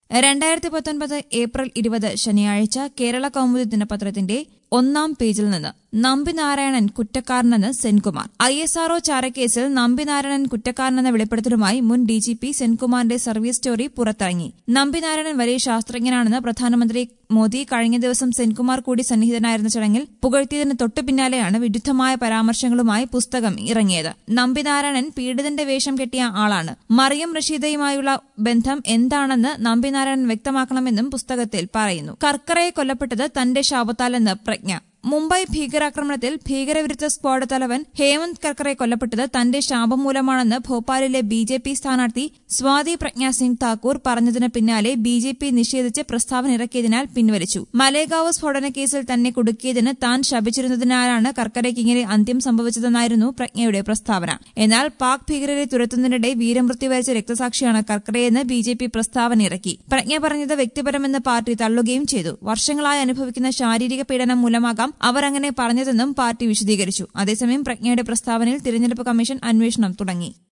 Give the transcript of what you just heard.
രണ്ടായിരത്തി പത്തൊൻപത് ഏപ്രിൽ ഇരുപത് ശനിയാഴ്ച കേരള കൗമുദി ദിനപത്രത്തിന്റെ ഒന്നാം പേജിൽ നിന്ന് നമ്പിനാരായണൻ കുറ്റക്കാരനെന്ന് സെൻകുമാർ ഐ എസ് ആർഒ ചാരക്കേസിൽ നമ്പിനാരായണൻ കുറ്റക്കാരനെന്ന വെളിപ്പെടുത്തലുമായി മുൻ ഡി ജി പി സെൻകുമാറിന്റെ സർവീസ് സ്റ്റോറി പുറത്തിറങ്ങി നമ്പിനാരായണൻ വലിയ ശാസ്ത്രജ്ഞനാണെന്ന് പ്രധാനമന്ത്രി മോദി കഴിഞ്ഞ ദിവസം സെൻകുമാർ കൂടി സന്നിഹിതനായിരുന്ന ചടങ്ങിൽ പുകഴ്ത്തിയതിന് തൊട്ടു പിന്നാലെയാണ് വിരുദ്ധമായ പരാമർശങ്ങളുമായി പുസ്തകം ഇറങ്ങിയത് നമ്പിനാരായണൻ പീഡിതന്റെ വേഷം കെട്ടിയ ആളാണ് മറിയം റഷീദയുമായുള്ള ബന്ധം എന്താണെന്ന് നമ്പിനാരായണൻ വ്യക്തമാക്കണമെന്നും പുസ്തകത്തിൽ പറയുന്നു കർക്കറയെ കൊല്ലപ്പെട്ടത് തന്റെ ശാപത്താലെന്ന് പ്രജ്ഞ മുംബൈ ഭീകരാക്രമണത്തിൽ ഭീകരവിരുദ്ധ സ്ക്വാഡ് തലവൻ ഹേമന്ത് കർക്കറെ കൊല്ലപ്പെട്ടത് തന്റെ ശാപം മൂലമാണെന്ന് ഭോപ്പാലിലെ ബി ജെ പി സ്ഥാനാർത്ഥി സ്വാതി പ്രജ്ഞ സിംഗ് താക്കൂർ പറഞ്ഞതിന് പിന്നാലെ ബി ജെ പി നിഷേധിച്ച് പ്രസ്താവന ഇറക്കിയതിനാൽ പിൻവലിച്ചു മലേഗാവ് സ്ഫോടന കേസിൽ തന്നെ കുടുക്കിയതിന് താൻ ശപിച്ചിരുന്നതിനാലാണ് കർക്കരയ്ക്ക് ഇങ്ങനെ അന്ത്യം സംഭവിച്ചതെന്നായിരുന്നു പ്രജ്ഞയുടെ പ്രസ്താവന എന്നാൽ പാക് ഭീകരരെ തുരത്തുന്നതിനിടെ വീരമൃത്യു വരിച്ച രക്തസാക്ഷിയാണ് കർക്കരയെന്ന് ബി ജെ പി പ്രസ്താവന ഇറക്കി പ്രജ്ഞ പറഞ്ഞത് വ്യക്തിപരമെന്ന് പാർട്ടി തള്ളുകയും ചെയ്തു വർഷങ്ങളായി അനുഭവിക്കുന്ന ശാരീരിക പീഡനം മൂലമാകാം അവർ അങ്ങനെ പറഞ്ഞതെന്നും പാർട്ടി വിശദീകരിച്ചു അതേസമയം പ്രജ്ഞയുടെ പ്രസ്താവനയിൽ തിരഞ്ഞെടുപ്പ് കമ്മീഷൻ അന്വേഷണം തുടങ്ങി